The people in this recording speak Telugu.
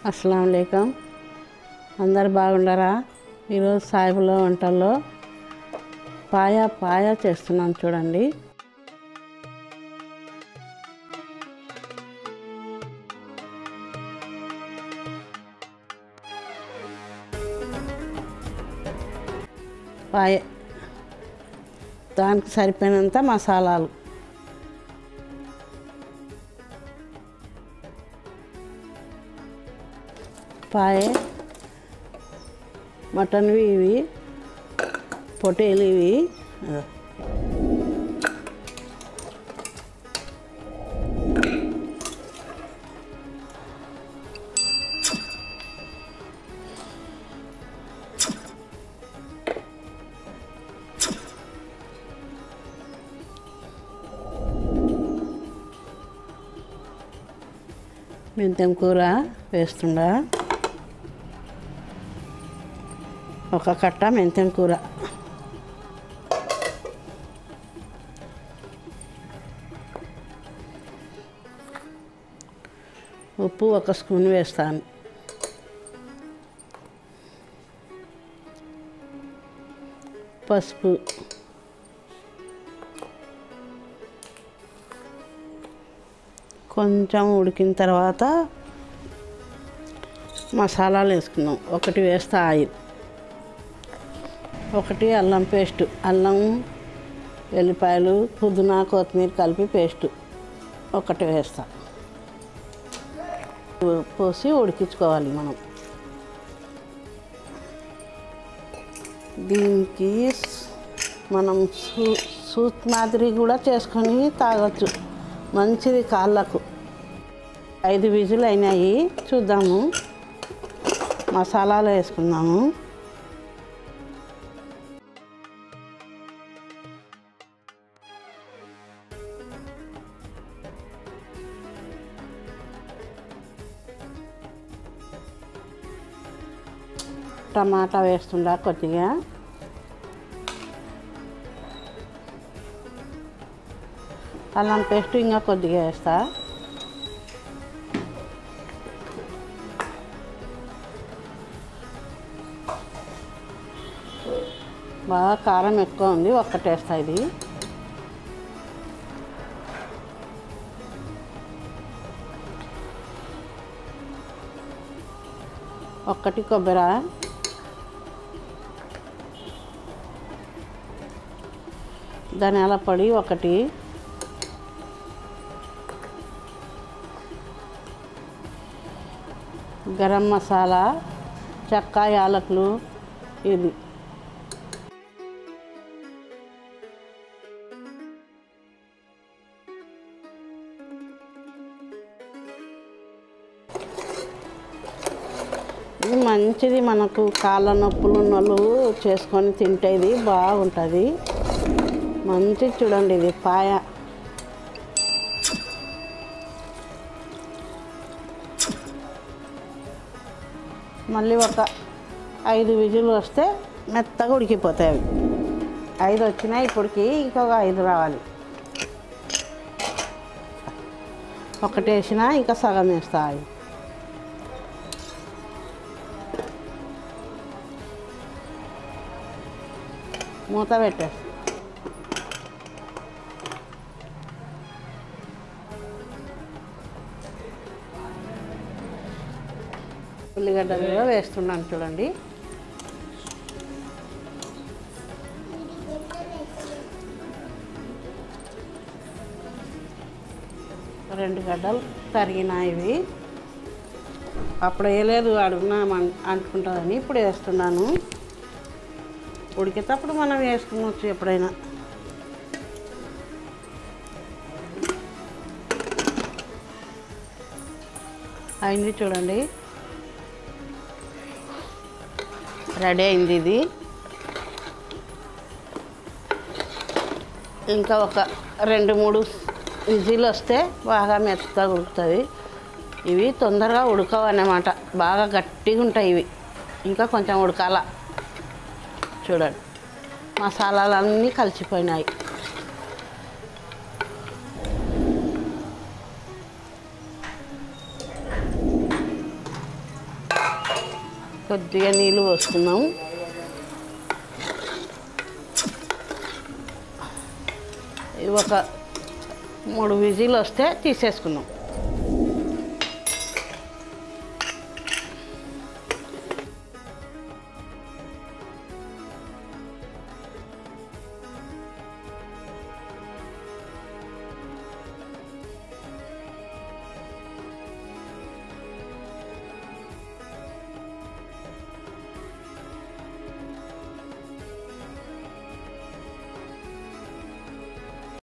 అస్సలం లేకం అందరు బాగుండరా ఈరోజు సాయిబులో వంటల్లో పాయ పాయ చేస్తున్నాను చూడండి పాయ దానికి సరిపోయినంత మసాలాలు పాయ మటన్వి ఇవి పొటేలు ఇవి మెంతెం కూర వేస్తుండా ఒక కట్ట మెంతెం కూర ఉప్పు ఒక స్పూన్ వేస్తాను పసుపు కొంచెం ఉడికిన తర్వాత మసాలాలు వేసుకున్నాం ఒకటి వేస్తా ఆయిల్ ఒకటి అల్లం పేస్ట్ అల్లం వెల్లిపాయలు పుదీనా కొత్తిమీర కలిపి పేస్ట్ ఒకటి వేస్తా పోసి ఉడికించుకోవాలి మనం దీనికి మనం సూ సూప్ మాదిరి కూడా చేసుకొని తాగొచ్చు మంచిది కాళ్ళకు ఐదు విజులు అయినాయి చూద్దాము మసాలాలు వేసుకుందాము టమాటా వేస్తుండా కొద్దిగా అల్లం పేస్ట్ ఇంకా కొద్దిగా వేస్తా బాగా కారం ఎక్కువ ఉంది ఒక్కటి వేస్తా ఇది ఒక్కటి కొబ్బరి ధనియాల పొడి ఒకటి గరం మసాలా చెక్క యాలకులు ఇది ఇది మంచిది మనకు కాళ్ళ నొప్పులు ఉన్నోళ్ళు చేసుకొని తింటే ఇది బాగుంటుంది మంచిది చూడండి ఇది పాయ మళ్ళీ ఒక ఐదు విజులు వస్తే మెత్తగా ఉడికిపోతాయి అవి ఐదు వచ్చినాయి ఇప్పటికి ఇంకొక ఐదు రావాలి ఒకటి వేసినా ఇంకా సగం వేస్తాయి మూత పెట్టేస్తా ఉల్లిగడ్డలు కూడా వేస్తున్నాను చూడండి రెండు గడ్డలు తరిగిన ఇవి అప్పుడు వేయలేదు అడుగునా అంటుకుంటుందని ఇప్పుడు వేస్తున్నాను ఉడికేటప్పుడు మనం వేసుకోవచ్చు ఎప్పుడైనా అయింది చూడండి రెడీ అయింది ఇది ఇంకా ఒక రెండు మూడు విజిల్ వస్తే బాగా మెత్తగా ఉడుకుతుంది ఇవి తొందరగా ఉడకవు అన్నమాట బాగా గట్టిగా ఉంటాయి ఇవి ఇంకా కొంచెం ఉడకాల చూడండి మసాలాలన్నీ కలిసిపోయినాయి కొద్దిగా నీళ్ళు పోసుకుందాం ఇవి ఒక మూడు విజిల్ వస్తే తీసేసుకుందాం